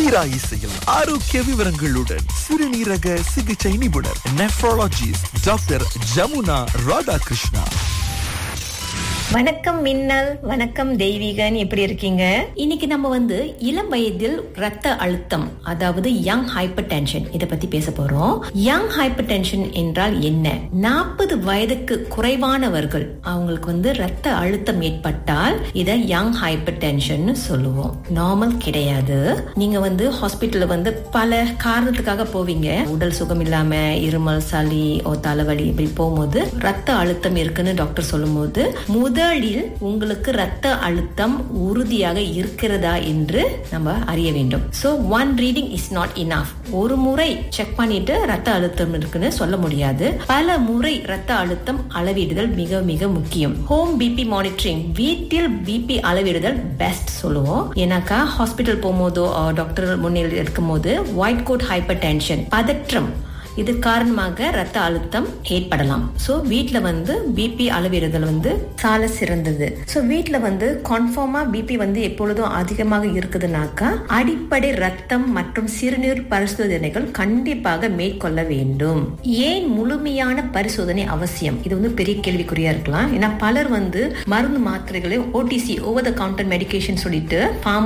தீரா இசையில் ஆரோக்கிய விவரங்களுடன் சிறுநீரக சிகிச்சை நிபுணர் நெஃப்ரோலஜிஸ்ட் டாக்டர் ஜமுனா ராதாகிருஷ்ணா வணக்கம் மின்னல் வணக்கம் தெய்வீகன் எப்படி இருக்கீங்க இன்னைக்கு நம்ம வந்து இளம் வயதில் ரத்த அழுத்தம் அதாவது யங் ஹைப்பர் டென்ஷன் இத பத்தி பேச போறோம் யங் ஹைப்பர் டென்ஷன் என்றால் என்ன நாற்பது வயதுக்கு குறைவானவர்கள் அவங்களுக்கு வந்து ரத்த அழுத்தம் ஏற்பட்டால் இத யங் ஹைப்பர் டென்ஷன் சொல்லுவோம் நார்மல் கிடையாது நீங்க வந்து ஹாஸ்பிட்டல்ல வந்து பல காரணத்துக்காக போவீங்க உடல் சுகம் இல்லாம இருமல் சளி ஓ தலைவலி இப்படி போகும்போது ரத்த அழுத்தம் இருக்குன்னு டாக்டர் சொல்லும்போது முதலில் உங்களுக்கு ரத்த அழுத்தம் உறுதியாக இருக்கிறதா என்று நம்ம அறிய வேண்டும் so one reading is not enough ஒரு முறை செக் பண்ணிட்டு ரத்த அழுத்தம் இருக்குன்னு சொல்ல முடியாது பல முறை ரத்த அழுத்தம் அளவிடுதல் மிக மிக முக்கியம் ஹோம் பிபி மானிட்டரிங் வீட்டில் பிபி அளவிடுதல் பெஸ்ட் சொல்லுவோம் ஏன்னாக்கா ஹாஸ்பிட்டல் போகும்போதோ டாக்டர் முன்னிலையில் இருக்கும்போது ஒயிட் கோட் ஹைப்பர் டென்ஷன் பதற்றம் இது காரணமாக ரத்த அழுத்தம் ஏற்படலாம் சோ வீட்ல வந்து பிபி அளவிடுதல் வந்து சால சிறந்தது சோ வீட்ல வந்து கன்ஃபார்மா பிபி வந்து எப்பொழுதும் அதிகமாக இருக்குதுனாக்கா அடிப்படை ரத்தம் மற்றும் சிறுநீர் பரிசோதனைகள் கண்டிப்பாக மேற்கொள்ள வேண்டும் ஏன் முழுமையான பரிசோதனை அவசியம் இது வந்து பெரிய கேள்விக்குறியா இருக்கலாம் ஏன்னா பலர் வந்து மருந்து மாத்திரைகளை OTC over the counter medication சொல்லிட்டு